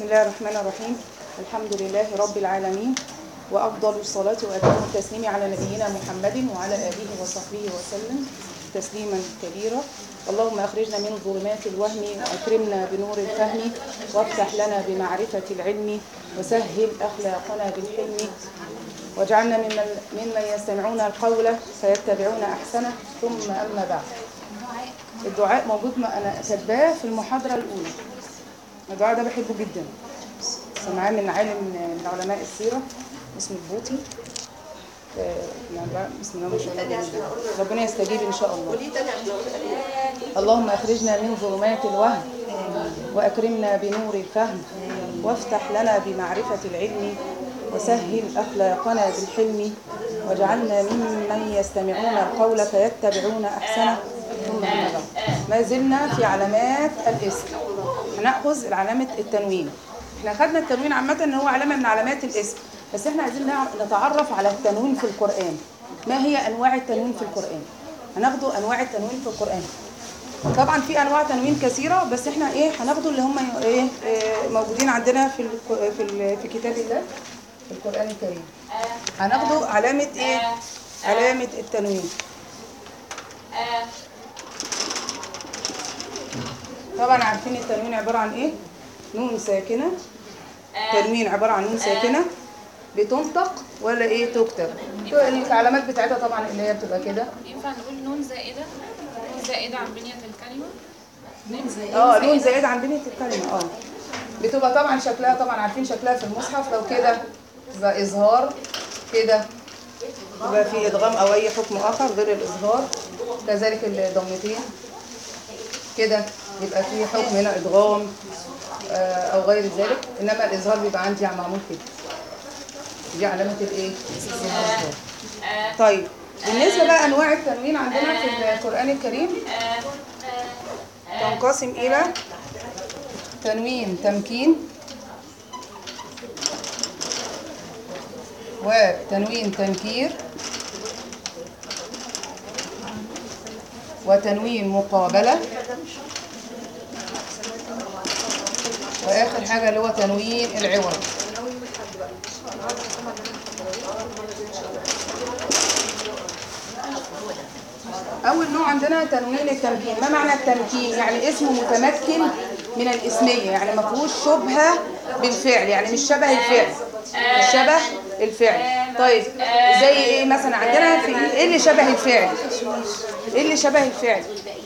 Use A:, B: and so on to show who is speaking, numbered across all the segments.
A: الله الرحمن الرحيم الحمد لله رب العالمين وأفضل الصلاة وأتم التسليم على نبينا محمد وعلى آله وصحبه وسلم تسليما كبيرا اللهم أخرجنا من ظلمات الوهم وأكرمنا بنور الفهم وافتح لنا بمعرفة العلم وسهل أخلاقنا بالحلم واجعلنا ممن, ممن يستمعون القول فيتبعون أحسنه ثم أما بعد الدعاء موجود ما أنا كاتباه في المحاضرة الأولى الدعاء ده بحبه جدا سمعاه من عالم من علماء السيرة اسمه البوطي آه، يعني بقى بسم الله ما شاء الله جميل جدا. ربنا يستجيب إن شاء الله اللهم أخرجنا من ظلمات الوهم وأكرمنا بنور الفهم وافتح لنا بمعرفة العلم وسهل أخلاقنا بالحلم واجعلنا ممن يستمعون القول فيتبعون أحسنه ثم أما بعد. ما زلنا في علامات الاسم هنأخذ علامة التنوين احنا خدنا التنوين عامة ان هو علامة من علامات الاسم بس احنا عايزين نعرف- نتعرف على التنوين في القرآن ما هي أنواع التنوين في القرآن هناخدوا أنواع التنوين في القرآن طبعا في انواع تنوين كثيره بس احنا ايه هناخدوا اللي هم ايه, إيه موجودين عندنا في ال في ال في كتاب الله في القران الكريم هناخدوا علامه ايه علامه التنوين طبعا عارفين التنوين عباره عن ايه نون ساكنه تنوين عباره عن نون ساكنه بتنطق ولا ايه تكتب العلامات بتاعتها طبعا اللي هي بتبقى كده
B: ينفع نقول نون زائدة نون زائدة عن بنية الكلمة نون زائدة
A: اه لون زائد عن بنية الكلمة اه بتبقى طبعا شكلها طبعا عارفين شكلها في المصحف لو كده يبقى إظهار كده يبقى في إدغام أو أي حكم آخر غير الإظهار كذلك الضمتين كده يبقى في حكم هنا إدغام آه، أو غير ذلك إنما الإظهار بيبقى عندي معمول كده دي علامة الإيه؟ الإظهار طيب بالنسبة بقى أنواع التنوين عندنا في القرآن الكريم تنقسم إلى تنوين تمكين وتنوين تنكير وتنوين مقابلة وآخر حاجة اللي هو تنوين العوض أول نوع عندنا تنوين التمكين ما معنى التمكين يعني اسم متمكن من الاسمية يعني ما فيهوش شبهة بالفعل يعني مش شبه الفعل مش شبه الفعل طيب زي ايه مثلا عندنا في ايه اللي شبه الفعل ايه اللي شبه الفعل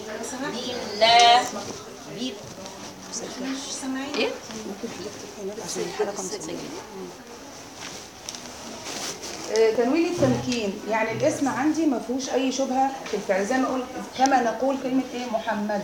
A: آه، تنوين التمكين يعني الاسم عندي ما فيهوش اي شبهه في الفعل زي ما نقول كما نقول كلمه ايه محمد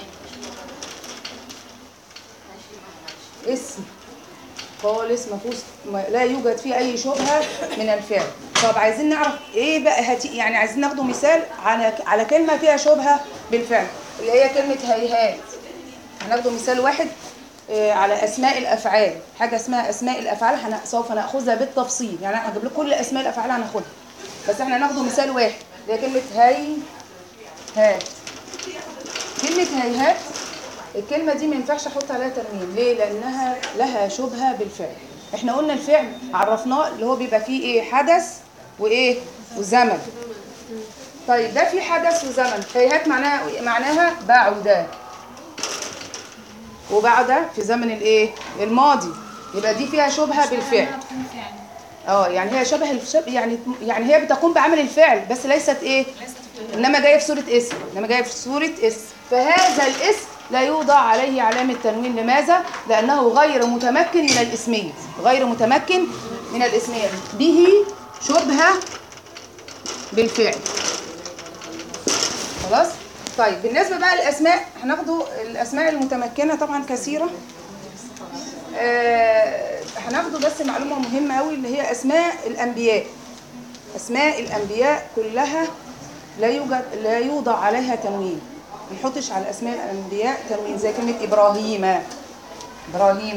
A: اسم خالص ما فيهوش ما- لا يوجد فيه اي شبهه من الفعل طب عايزين نعرف ايه بقى هتي يعني عايزين ناخده مثال على على كلمه فيها شبهه بالفعل اللي هي كلمه هيهات هناخده مثال واحد آه، على اسماء الافعال حاجه اسمها اسماء الافعال هن- سوف ناخذها بالتفصيل يعني انا هجيب لكم كل اسماء الافعال هناخدها بس احنا هناخده مثال واحد اللي هي كلمه هي هات كلمه هيهات الكلمه دي ما ينفعش احط عليها تنوين ليه لانها لها شبهه بالفعل احنا قلنا الفعل عرفناه اللي هو بيبقى فيه ايه حدث وايه وزمن طيب ده في حدث وزمن هيهات معناها معناها بعد وبعد في زمن الايه الماضي يبقى دي فيها شبهه بالفعل
B: تكون فعل
A: اه يعني هي شبه الشب يعني يعني هي بتقوم بعمل الفعل بس ليست ايه
B: ليست في
A: انما جايه في صوره اسم انما جايه في صوره اسم فهذا الاسم لا يوضع عليه علامه تنوين لماذا لانه غير متمكن من الاسميه غير متمكن من الاسميه به شبهه بالفعل خلاص طيب بالنسبه بقى للاسماء هناخدوا الاسماء المتمكنه طبعا كثيره آه، هناخدوا بس معلومه مهمه قوي اللي هي اسماء الانبياء اسماء الانبياء كلها لا يوجد لا يوضع عليها تنوين ما نحطش على اسماء الانبياء تنوين زي كلمه ابراهيم ابراهيم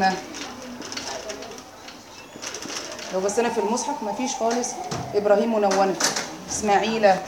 A: لو بصينا في المصحف ما فيش خالص ابراهيم منونه اسماعيل
B: اسم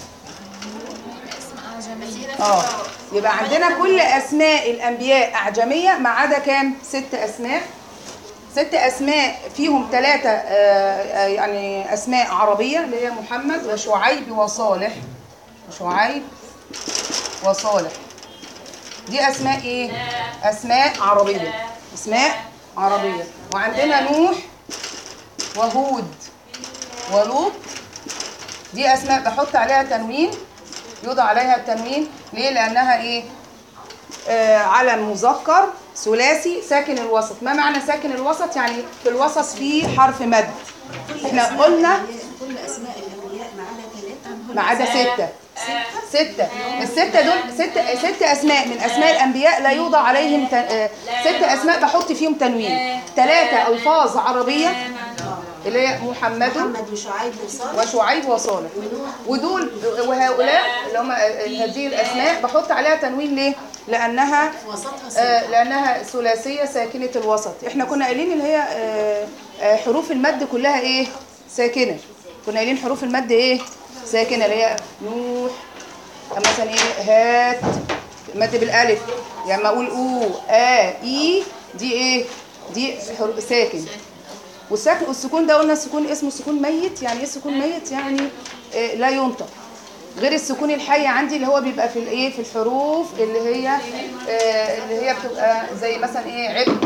B: أعجمي
A: اه يبقى عندنا كل اسماء الانبياء اعجميه ما عدا كام ست اسماء ست اسماء فيهم ثلاثه يعني اسماء عربيه اللي هي محمد وشعيب وصالح وشعيب وصالح دي اسماء ايه اسماء عربيه اسماء عربيه وعندنا نوح وهود ولوط دي اسماء بحط عليها تنوين يوضع عليها التنوين ليه لانها ايه آه علم مذكر ثلاثي ساكن الوسط ما معنى ساكن الوسط يعني في الوسط فيه حرف مد احنا قلنا
C: كل اسماء الانبياء ما عدا ثلاثه
A: ما عدا ستة ستة الستة دول ست ست أسماء من أسماء الأنبياء لا يوضع عليهم تن... آه، ست أسماء بحط فيهم تنوين ثلاثة ألفاظ عربية اللي هي محمد
C: محمد وشعيب وصالح
A: وشعيب وصالح ودول وهؤلاء اللي هم هذه الأسماء بحط عليها تنوين ليه؟ لأنها
C: وسطها ستة
A: آه، لأنها ثلاثية ساكنة الوسط احنا كنا قايلين اللي هي آه، آه، حروف المد كلها ايه ساكنة كنا قايلين حروف المد ايه ساكنة اللي هي نوح مثلا ايه هات مد بالالف يعني ما اقول او ا اي دي ايه دي حروف ساكن والساكن والسكون ده قلنا السكون اسمه سكون ميت يعني ايه سكون ميت يعني آه، لا ينطق غير السكون الحي عندي اللي هو بيبقى في الايه في الحروف اللي هي آه اللي هي بتبقى زي مثلا ايه عد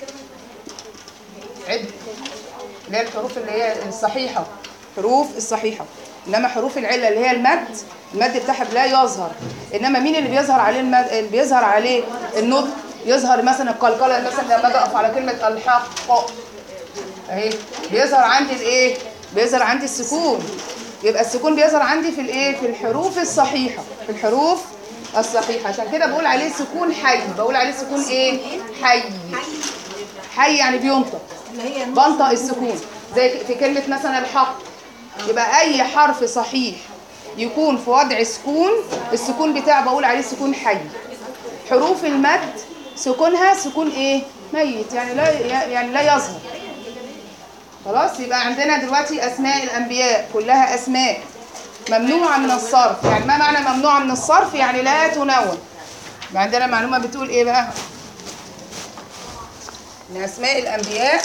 A: عد اللي هي الحروف اللي هي الصحيحه حروف الصحيحه انما حروف العله اللي هي المد المد بتاعها لا يظهر انما مين اللي بيظهر عليه المد اللي بيظهر عليه النطق يظهر مثلا القلقله مثلا لما اجي اقف على كلمه الحق اهي بيظهر عندي الايه بيظهر عندي السكون يبقى السكون بيظهر عندي في الايه في الحروف الصحيحه في الحروف الصحيحه عشان كده بقول عليه سكون حي بقول عليه سكون ايه حي حي يعني بينطق
C: اللي هي نوح
A: بنطق السكون زي في كلمه مثلا الحق يبقى اي حرف صحيح يكون في وضع سكون السكون بتاعه بقول عليه سكون حي حروف المد سكونها سكون ايه ميت يعني لا يعني لا يظهر خلاص يبقى عندنا دلوقتي اسماء الانبياء كلها اسماء ممنوعه من الصرف يعني ما معنى ممنوعه من الصرف يعني لا تنون يبقى عندنا معلومه بتقول ايه بقى ان اسماء الانبياء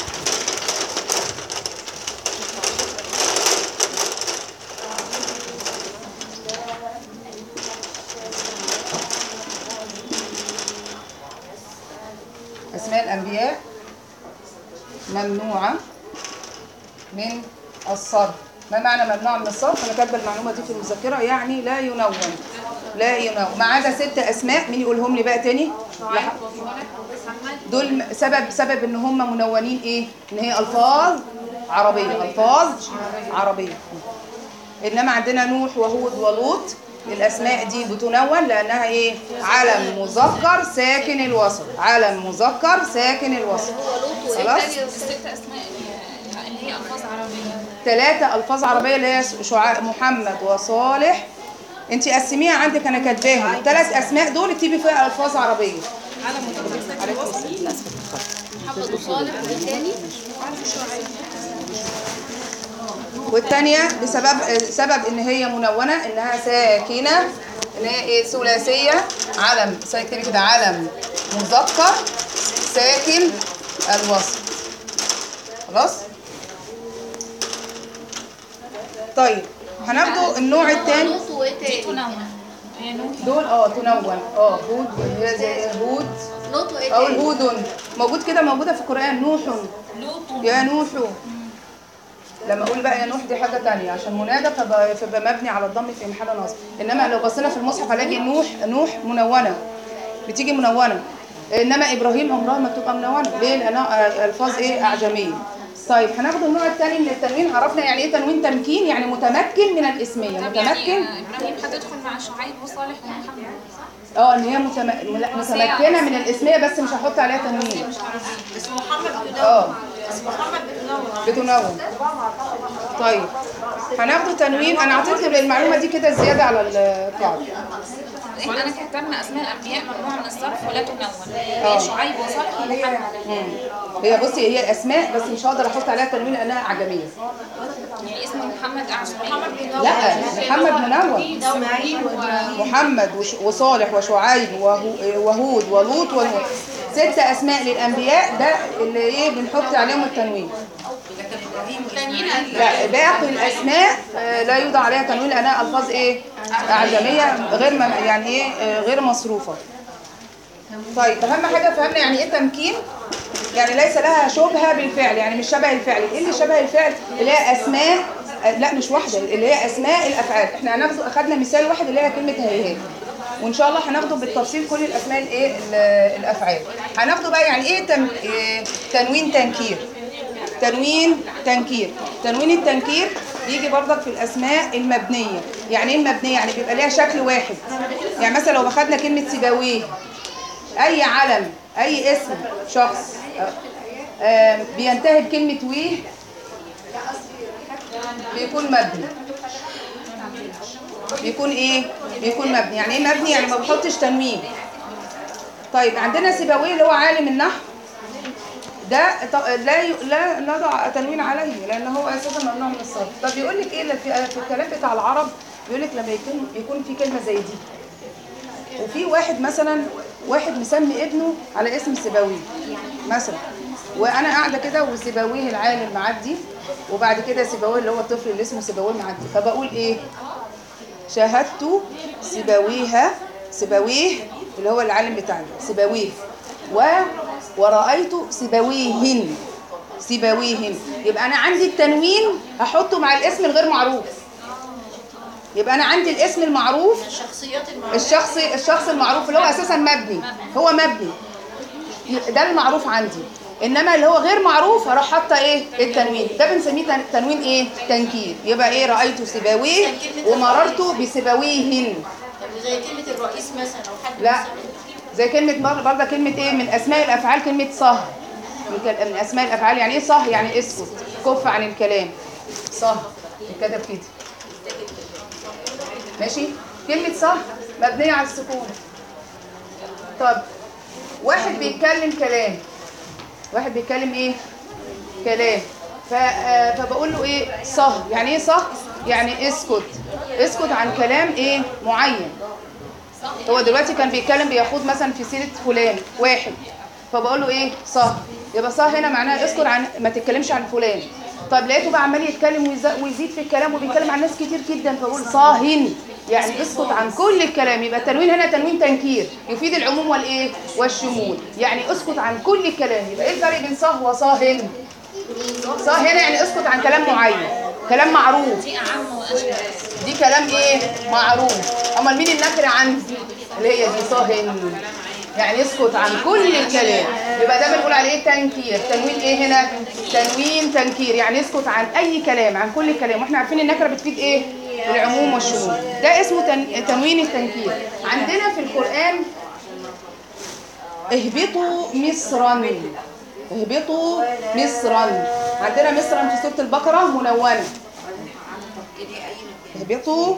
A: اسماء الانبياء ممنوعه من الصرف ما معنى ممنوع من الصرف انا كاتبه المعلومه دي في المذكره يعني لا ينون لا ينون ما عدا ست اسماء مين يقولهم لي بقى تاني
B: شعيب وصالح ومحمد
A: دول م- سبب سبب ان هم منونين ايه ان هي الفاظ عربيه الفاظ عربيه انما عندنا نوح وهود ولوط الاسماء دي بتنون لانها ايه علم مذكر ساكن الوسط علم مذكر ساكن الوسط خلاص
B: الست اسماء اللي- اللي هي الفاظ عربيه
A: ثلاثة ألفاظ عربية اللي هي شعاع محمد وصالح انت قسميها عندك انا كاتباهم ثلاث اسماء دول اكتبي فيها الفاظ عربيه
B: محمد وصالح والتاني
A: والثانيه بسبب سبب ان هي منونه انها ساكنه ان هي ايه ثلاثيه علم ساكتبي كده علم مذكر ساكن الوسط خلاص طيب هناخده النوع الثاني
B: دي تنون هي نوح
A: دول اه تنون اه هود هي زي هود
C: لوط وايه
A: او
C: تاني؟
A: الهود موجود كده موجوده في القران نوح
B: لوط
A: يا نوح لما اقول بقى يا نوح دي حاجه تانية عشان منادى فبقى, فبقى مبني على الضم في محل نصب انما لو بصينا في المصحف هلاقي نوح نوح منونه بتيجي منونه انما ابراهيم عمرها ما بتبقى منونه ليه لانها الفاظ ايه اعجميه طيب هناخد النوع الثاني من التنوين عرفنا يعني ايه تنوين تمكين يعني متمكن من الاسميه
B: طب يعني
A: متمكن
B: آه، ابراهيم هتدخل مع شعيب وصالح ومحمد
A: اه ان هي متم... لا، متمكنه من الاسميه بس مش هحط عليها تنوين
C: اسمه محمد
A: اه
C: اسمه محمد بن
A: بتنون طيب هناخده تنوين انا اعطيت المعلومه دي كده زياده على القاعده
B: احنا انا كتبنا اسماء الانبياء ممنوع من الصرف ولا تنون
A: آه.
B: هي شعيب وصالح ومحمد
A: مم. هي بصي هي اسماء بس مش هقدر احط عليها تنوين لانها اعجميه
B: يعني اسم محمد اعجمي محمد
A: لا محمد منون
C: اسماعيل وابراهيم
A: محمد وش- وصالح وشعيب وهو- وهود ولوط ونوح ست اسماء للانبياء ده اللي ايه بنحط عليهم التنوين لا باقي الاسماء آه، لا يوضع عليها تنوين لانها الفاظ ايه اعجميه غير م- يعني ايه آه، غير مصروفه طيب اهم حاجه فهمنا يعني ايه تمكين يعني ليس لها شبهه بالفعل يعني مش شبه الفعل ايه اللي شبه الفعل اللي هي اسماء آه، لا مش واحده اللي هي اسماء الافعال احنا هناخد اخدنا مثال واحد اللي هي كلمه هيهات وان شاء الله هناخده بالتفصيل كل الاسماء الايه ال- الافعال هناخده بقى يعني ايه تم... إيه تنوين تنكير تنوين تنكير تنوين التنكير بيجي برضك في الاسماء المبنيه يعني ايه المبنيه يعني بيبقى ليها شكل واحد يعني مثلا لو اخدنا كلمه سيبويه اي علم اي اسم شخص آه، آه، بينتهي بكلمه ويه بيكون مبني بيكون ايه بيكون مبني يعني ايه مبني يعني ما بحطش تنوين طيب عندنا سيبويه اللي هو عالم النحو ده ط- لا ي- لا نضع تنوين عليه لان هو اساسا ممنوع من الصرف طب يقول لك ايه اللي في في الكلام بتاع العرب يقول لك لما يكون يكون في كلمه زي دي وفي واحد مثلا واحد مسمي ابنه على اسم سيبويه مثلا وانا قاعده كده وسيبويه العالم معدي وبعد كده سيبويه اللي هو الطفل اللي اسمه سيبويه معدي فبقول ايه شاهدت سيبويها سيبويه اللي هو العالم بتاعنا سيبويه و ورأيت سيبويهن سيبويهن يبقى أنا عندي التنوين هحطه مع الاسم الغير معروف يبقى أنا عندي الاسم المعروف
C: الشخصيات المعروفة
A: الشخص الشخص المعروف اللي هو أساسا مبني هو مبني ده المعروف عندي انما اللي هو غير معروف هروح حاطه ايه التنوين ده بنسميه تن- تنوين ايه تنكير يبقى ايه رايت سيبويه ومررت بسيبويهن
C: زي كلمة الرئيس مثلا أو حد
A: لا زي كلمة برضه برضه كلمة ايه من اسماء الافعال كلمة صه من كل- من اسماء الافعال يعني ايه صه يعني اسكت كف عن الكلام صه كتب كده ماشي كلمة صه مبنية على السكون طب واحد بيتكلم كلام واحد بيتكلم ايه كلام ف... آه، فبقول له ايه صه يعني ايه صه يعني اسكت اسكت عن كلام ايه معين هو دلوقتي كان بيتكلم بياخد مثلا في سيره فلان واحد فبقول له ايه صح يبقى صح هنا معناها اسكت عن ما تتكلمش عن فلان طب لقيته بقى عمال يتكلم ويز- ويزيد في الكلام وبيتكلم عن ناس كتير جدا فبقول صاهن يعني اسكت عن كل الكلام يبقى التنوين هنا تنوين تنكير يفيد العموم والايه والشمول يعني اسكت عن كل الكلام يبقى ايه الفرق بين صاه وصاهن صاه هنا يعني اسكت عن كلام معين كلام معروف
B: دي أعم وأشمل
A: دي كلام ايه معروف امال مين النكره عندي اللي هي دي صاهن يعني يسكت عن كل الكلام يبقى ده بنقول عليه تنكير تنوين ايه هنا تنوين تنكير يعني يسكت عن اي كلام عن كل الكلام واحنا عارفين النكره بتفيد ايه العموم والشمول ده اسمه تن... تنوين التنكير عندنا في القران اهبطوا مصرا اهبطوا مصرا عندنا مصرا في سوره البقره منونه اهبطوا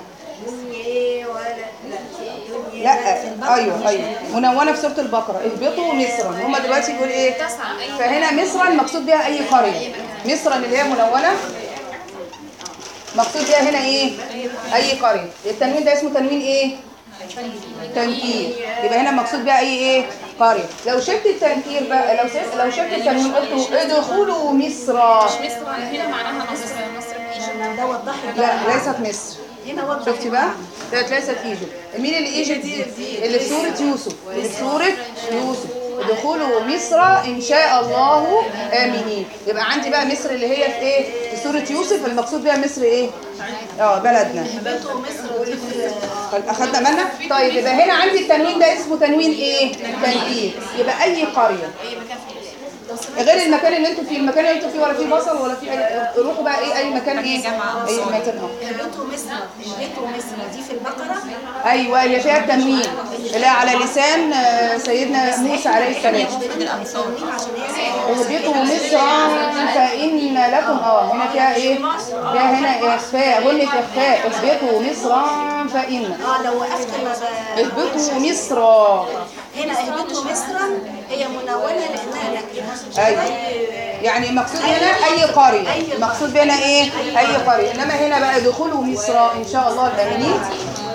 A: لا ايوه ايوه منونه في سوره البقره اهبطوا مصرا هم دلوقتي بيقول ايه
B: تسعة أي
A: فهنا مصرا مقصود بها اي قريه مصرا اللي هي منونه مقصود بها هنا ايه اي قريه التنوين ده اسمه تنوين ايه تنكير يبقى هنا مقصود بها اي ايه قريه لو شلت التنكير بقى لو شلت لو شلت التنوين قلت ادخلوا مصر
B: مصر هنا معناها مصر مصر بإيجاب
C: ده وضح لي
A: لا ليست مصر
C: هنا وضح
A: شفتي بقى؟ ده ليست ايجيبت مين اللي ايجيبت دي؟ اللي في سورة يوسف اللي في سورة يوسف ادخلوا مصر ان شاء الله امنين يبقى عندي بقى مصر اللي هي في ايه؟ في سورة يوسف المقصود بيها مصر ايه؟ اه بلدنا
C: بنته مصر دي في
A: اخدنا بالنا؟ طيب يبقى هنا عندي التنوين ده اسمه تنوين ايه؟ تنكير يبقى اي قرية
C: أي مكان في
A: غير المكان اللي انتوا فيه المكان اللي انتوا فيه ولا فيه بصل ولا فيه اي روحوا بقى ايه اي مكان ايه اي مكان اه
C: بنته مصر بنته مصر دي في البقرة
A: ايوه اللي فيها التنوين اللي على لسان آه، سيدنا موسى عليه السلام
C: عشان هي
A: اهبطوا مصرا فان لكم اه هنا فيها ايه فيها هنا اخفاء غنة اخفاء اهبطوا مصرا فان
C: اه لو وقفت ما ب...
A: اهبطوا مصرا
C: هنا اهبطوا مصرا هي منونة لأنها نكرة
A: ايوه يعني المقصود هنا اي قريه المقصود بنا ايه اي قريه انما هنا بقى دخلوا مصر ان شاء الله الامنين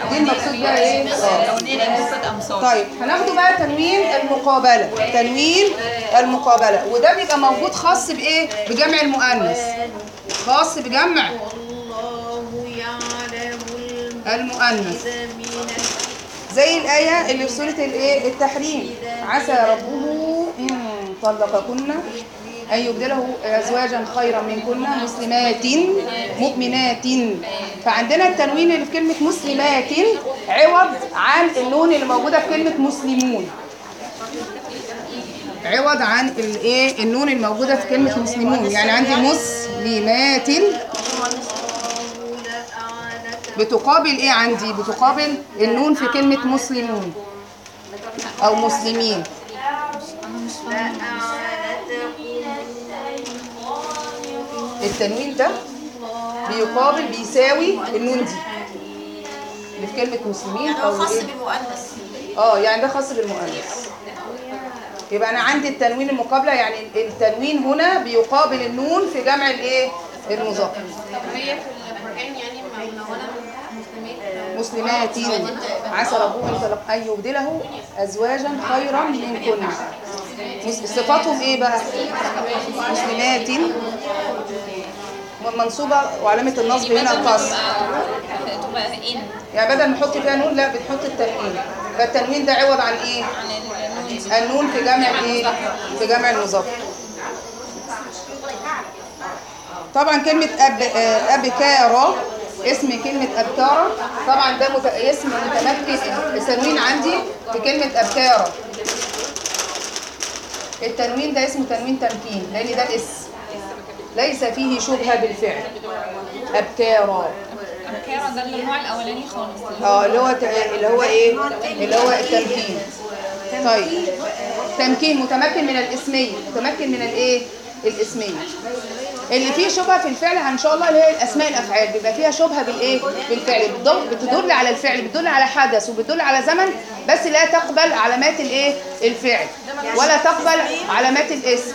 A: دي المقصود بيها ايه اه طيب هناخده بقى تنوين المقابله تنوين المقابله وده بيبقى موجود خاص بايه بجمع المؤنث خاص بجمع
C: الله يعلم
A: المؤنث
C: المؤمنين
A: زي الآية اللي في سورة الإيه التحريم عسى ربه إن طلقكن أن يبدله أزواجا خيرا منكن مسلمات مؤمنات فعندنا التنوين اللي في كلمة مسلمات عوض عن النون اللي موجودة في كلمة مسلمون عوض عن الايه النون الموجودة في كلمة مسلمون يعني عندي مسلمات بتقابل ايه عندي بتقابل النون في كلمة مسلمون او مسلمين التنوين ده بيقابل بيساوي النون دي اللي في كلمة مسلمين
C: يعني هو
A: او
C: خاص
A: ايه
C: بالمؤنث
A: اه يعني ده خاص بالمؤنث يبقى انا عندي التنوين المقابله يعني التنوين هنا بيقابل النون في جمع الايه المذكر
B: هي في القرآن يعني منونة مسلمات
A: مسلمات عسى ربهم ان يطلق- ان يبدله ازواجا خيرا منكن مس- صفاتهم ايه بقى مسلمات منصوبه وعلامه النصب هنا القصر
B: تبقى إن
A: يعني بدل ما نحط فيها نون لا بنحط التنوين فالتنوين ده عوض عن ايه
B: عن النون
A: النون في جمع ايه في جمع المذكر طبعا كلمة أب آه، أبكارة اسم كلمة أبكارة طبعا ده مت... اسم متمكن التنوين عندي في كلمة أبكارة التنوين ده اسمه تنوين تمكين لأن ده الاسم ليس فيه شبهة بالفعل أبكارة
B: أبكارة ده النوع الأولاني خالص
A: اه اللي هو ت- اللي هو ايه اللي هو التمكين طيب تمكين متمكن من الاسميه متمكن من الايه الاسميه اللي فيه شبهه في الفعل ان شاء الله اللي هي الاسماء الافعال بيبقى فيها شبهه بالايه بالفعل بتدل, بتدل على الفعل بتدل على حدث وبتدل على زمن بس لا تقبل علامات الايه الفعل ولا تقبل علامات الاسم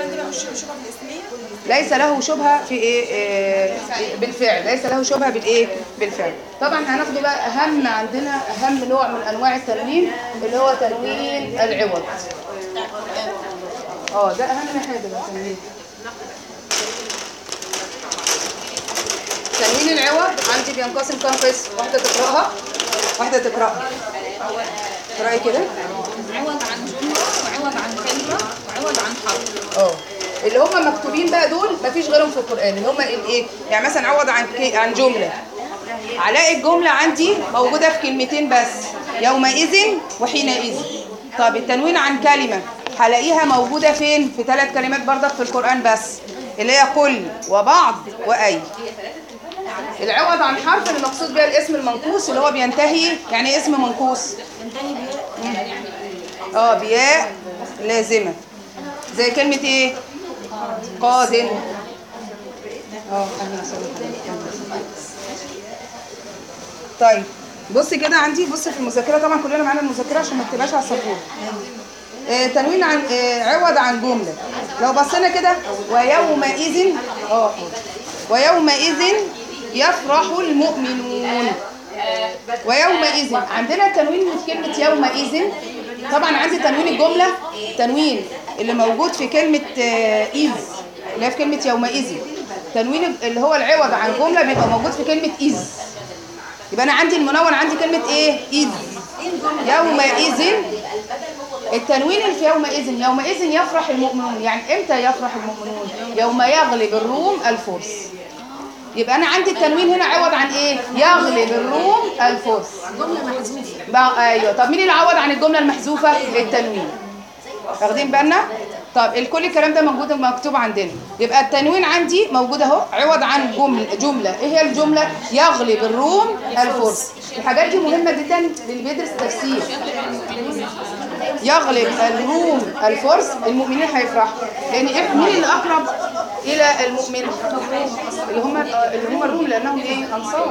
A: ليس له شبهه في ايه إيه، بالفعل ليس له شبهه بالايه بالفعل طبعا هناخده بقى اهم عندنا اهم نوع من انواع التنوين اللي هو تنوين العوض اه ده اهم حاجه بقى تنوين تنوين العوض عندي بينقسم كام قسم واحده تقراها واحده تقراها اقراي كده
B: عوض عن جملة وعوض عن كلمة وعوض عن حرف
A: اه اللي هم مكتوبين بقى دول مفيش غيرهم في القران اللي هم الايه يعني مثلا عوض عن كي- عن جمله هلاقي الجمله عندي موجوده في كلمتين بس يومئذ وحينئذ طب التنوين عن كلمه هلاقيها موجوده فين في ثلاث كلمات برضك في القران بس اللي هي كل وبعض واي العوض عن حرف اللي مقصود بيها الاسم المنقوص اللي هو بينتهي يعني إيه اسم منقوص اه بياء لازمه زي كلمه ايه قادن اه اهلا وسهلا طيب بص كده عندي بص في المذاكره طبعا كلنا معانا المذاكره عشان ما تبقاش على السبوره آه تنوين عن آه عوض عن جمله لو بصينا كده ويومئذ اه ويومئذ يفرح المؤمنون ويومئذ عندنا التنوين في كلمة يومئذ طبعا عندي تنوين الجملة تنوين اللي موجود في كلمة آه، إذ اللي هي في كلمة يومئذ تنوين اللي هو العوض عن جملة بيبقى موجود في كلمة إذ يبقى أنا عندي المنون عندي كلمة إيه إذ يومئذ التنوين اللي في يومئذ يومئذ يفرح المؤمنون يعني امتى يفرح المؤمنون يوم يغلب الروم الفرس يبقى انا عندي التنوين هنا عوض عن ايه يغلب الروم الفرس
C: جملة محذوفة
A: بقى ايوه طب مين اللي عوض عن الجمله المحذوفه التنوين واخدين بالنا طب الكل الكلام ده موجود مكتوب عندنا يبقى التنوين عندي موجود اهو عوض عن جمله جمله ايه هي الجمله يغلب الروم الفرس الحاجات دي مهمه جدا للي بيدرس تفسير يغلب الروم الفرس المؤمنين هيفرحوا لان إيه- مين اللي اقرب الى المؤمن اللي هم اللي هم الروم لانهم ايه انصار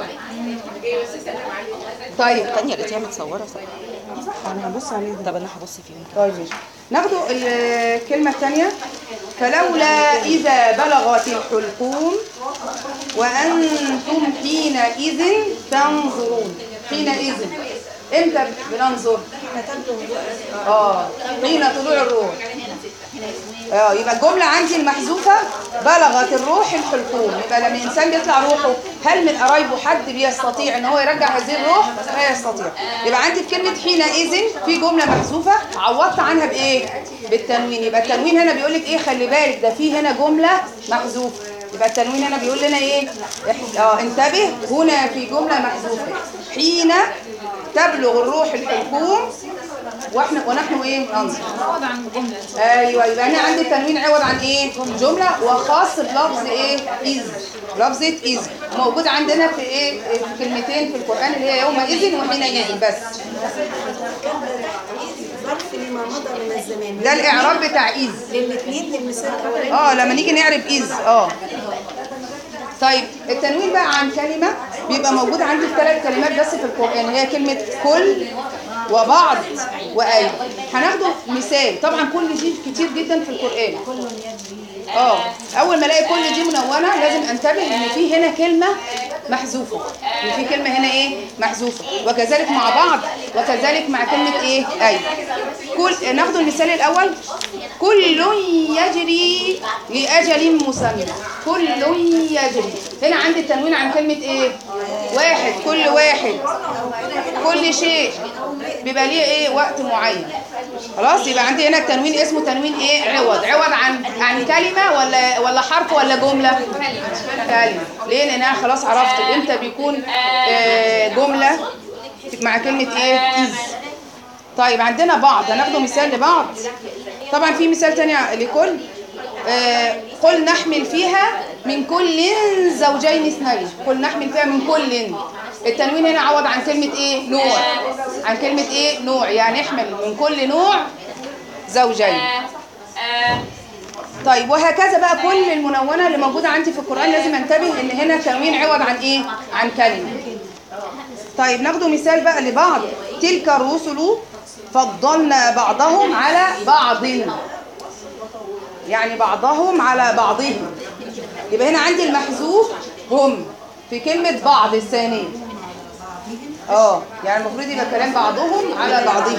A: طيب
D: الثانية لقيتيها متصورة صح؟
A: صح انا هبص عليه ده
D: طب انا هبص فيهم
A: طيب ماشي ناخدوا الكلمة الثانية فلولا إذا بلغت الحلقوم وأنتم حينئذ تنظرون حينئذ امتى بننظر اه حين طلوع الروح اه يبقى الجملة عندي المحذوفة بلغت الروح الحلقوم يبقى لما الإنسان بيطلع روحه هل من قرايبه حد بيستطيع إن هو يرجع هذه الروح؟ لا يستطيع يبقى عندي في كلمة حينئذ في جملة محذوفة عوضت عنها بإيه؟ بالتنوين يبقى التنوين هنا بيقول لك إيه خلي بالك ده في هنا جملة محذوفة يبقى التنوين هنا بيقول لنا إيه؟ إح- اه انتبه هنا في جملة محذوفة حين تبلغ الروح الحلقوم واحنا ونحن ايه ننظر
B: عوض عن جملة
A: ايوه يبقى انا عندي التنوين عوض عن ايه جمله وخاص بلفظ ايه اذ لفظه اذ موجود عندنا في ايه في كلمتين في القران اللي هي يومئذ وحينئذ بس
C: ظرف لما مضى من الزمان
A: ده الاعراب بتاع اذ
C: للاثنين للمثال الاولاني
A: اه لما نيجي نعرف اذ اه طيب التنوين بقى عن كلمة بيبقى موجود عندي في ثلاث كلمات بس في القرآن هي كلمة كل وبعض وأي هناخده مثال طبعا كل دي كتير جدا في القرآن اه اول ما الاقي كل دي منونه لازم انتبه ان في هنا كلمه محذوفه ان في كلمه هنا ايه محذوفه وكذلك مع بعض وكذلك مع كلمه ايه اي كل ناخد المثال الاول كل يجري لاجل مسمى كل يجري هنا عندي التنوين عن كلمه ايه واحد كل واحد كل شيء بيبقى ليه ايه وقت معين خلاص يبقى عندي هنا التنوين اسمه تنوين ايه عوض عوض عن عن كلمه ولا ولا حرف ولا جمله كلمه ليه لان انا خلاص عرفت امتى بيكون آه جمله مع كلمه ايه إذ طيب عندنا بعض هناخده مثال لبعض طبعا في مثال تاني لكل آه قل نحمل فيها من كل زوجين اثنين قل نحمل فيها من كل التنوين هنا عوض عن كلمة ايه نوع عن كلمة ايه نوع يعني احمل من كل نوع زوجين طيب وهكذا بقى كل المنونة اللي موجودة عندي في القرآن لازم انتبه ان هنا تنوين عوض عن ايه عن كلمة طيب ناخده مثال بقى لبعض تلك الرسل فضلنا بعضهم على بعض يعني بعضهم على بعضهم يبقى هنا عندي المحذوف هم في كلمة بعض الثانية اه يعني المفروض يبقى كلام بعضهم على بعضهم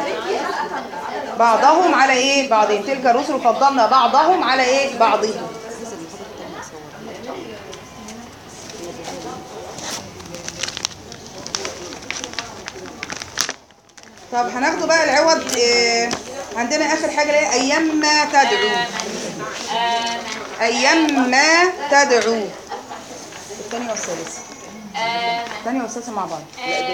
A: بعضهم على ايه بعضهم تلك الرسل فضلنا بعضهم على ايه بعضهم طب هناخده بقى العوض إيه عندنا اخر حاجه اللي هي ايام ما تدعو ايام ما تدعو الثانيه والثالثه الثانيه والثالثه مع بعض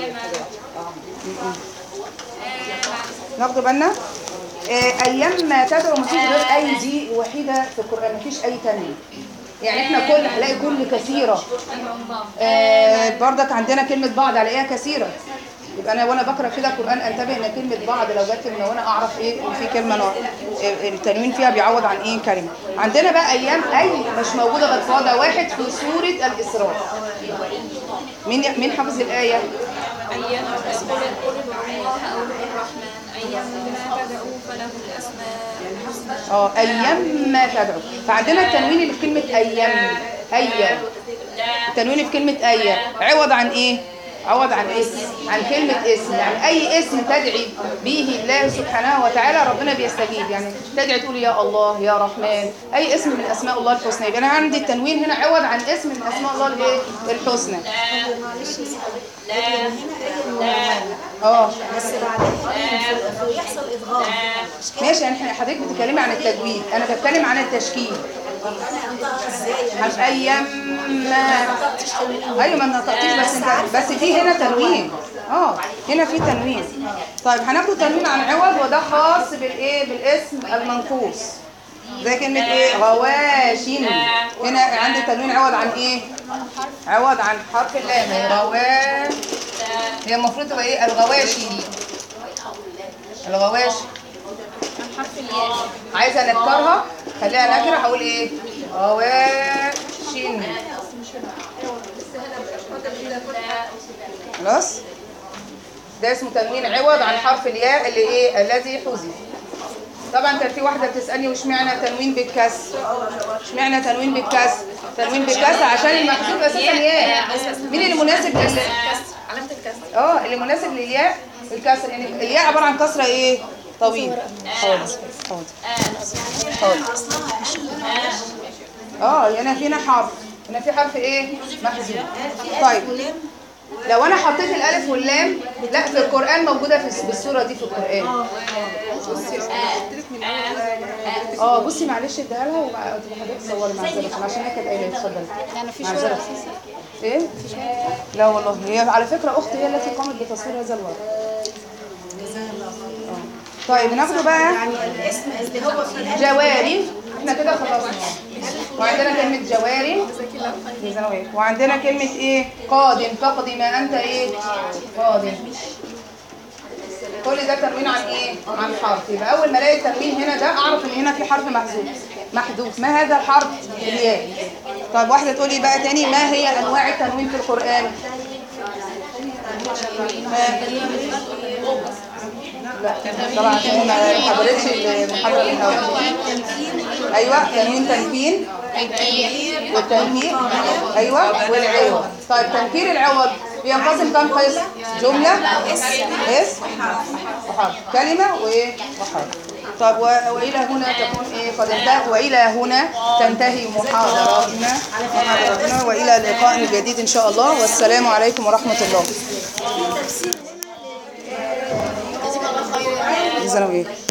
A: ناخده بالنا إيه ايام ما تدعو مفيش غير اي دي وحيده في القران مفيش اي تانية يعني احنا كل هنلاقي كل كثيره آه بردك عندنا كلمه بعض هلاقيها كثيره يبقى انا وانا بقرا كده القران انتبه ان كلمه بعض لو جت من وانا اعرف ايه ان في كلمه نوع التنوين فيها بيعوض عن ايه كلمه عندنا بقى ايام اي مش موجوده غير فاضه واحد في سوره الاسراء مين مين حافظ الايه
B: أيام مسؤول قل الله أو الرحمن أيام ما تدعو فله الأسماء الحسنى
A: اه ايام ما تدعو فعندنا التنوين اللي في كلمه ايام ايام التنوين في كلمه ايام عوض عن ايه عوض عن اسم عن كلمة اسم يعني أي اسم تدعي به الله سبحانه وتعالى ربنا بيستجيب يعني تدعي تقول يا الله يا رحمن أي اسم من أسماء الله الحسنى يبقى أنا عندي التنوين هنا عوض عن اسم من أسماء الله الإيه؟ الحسنى
C: معلش هنا اي منونة
A: اه
C: بس بعدها يحصل ادغام
A: ماشي يعني احنا حضرتك بتتكلمي عن التجويد أنا بتكلم عن التشكيل
C: انا انطقها ازاي
A: عن أيام ما ايوه ما نطقتيش بس انت بس في هنا تنوين اه هنا في تنوين طيب هناخد تنوين عن عوض وده خاص بالايه بالاسم المنقوص زي كلمة ايه غواشين هنا عندي تنوين عوض عن ايه عوض عن حرف اللام هي غوا هي المفروض تبقى ايه الغواشي دي الغواشي
B: حرف الياء
A: عايزه انكرها خليها نكره هقول ايه غواشين خلاص ده اسمه تنوين عوض عن حرف الياء اللي ايه الذي حذف طبعا كان في واحده بتسالني واشمعنى تنوين بالكسر اشمعنى تنوين بالكسر تنوين بالكسر عشان المحذوف اساسا ياء مين اللي مناسب لل
B: علامة الكسر
A: اه اللي مناسب للياء الكسر يعني الياء عباره عن كسره ايه طويل حاضر حاضر حاضر اه هنا فينا حرف هنا في حرف ايه محذوف طيب لو انا حطيت الالف واللام لا في القران موجوده في بالصوره دي في القران اه بصي معلش اديها لها وبعد حضرتك تصوري مع الزلمه عشان هي كانت قايله اتفضلي
C: يعني في
A: مع
C: شويه
A: الزلمه ايه لا والله هي على فكره اختي هي التي قامت بتصوير هذا الورق آه. طيب ناخده بقى
C: يعني الاسم اللي هو في الألف
A: جواري احنا كده خلصنا وعندنا كلمة جواري جزانا وإيه. وعندنا كلمة ايه قادم فقدي ما انت ايه قادم كل ده تنوين عن ايه عن حرف يبقى اول ما الاقي التنوين هنا ده اعرف ان هنا في حرف محذوف محذوف ما هذا الحرف الياء طيب واحده تقول لي بقى تاني ما هي انواع التنوين في القران لا طبعا عشان ما حضرتش المحاضره من الاول ايوه تنوين تنكين والتنكير ايوه والعوض طيب تنكير العوض بينقسم كم قسم جمله اسم وحرف كلمه وايه وحرف طب و- والى هنا تكون ايه قد انتهت والى هنا تنتهي محاضراتنا محاضراتنا والى لقاء جديد ان شاء الله والسلام عليكم ورحمه الله جزانا الله خير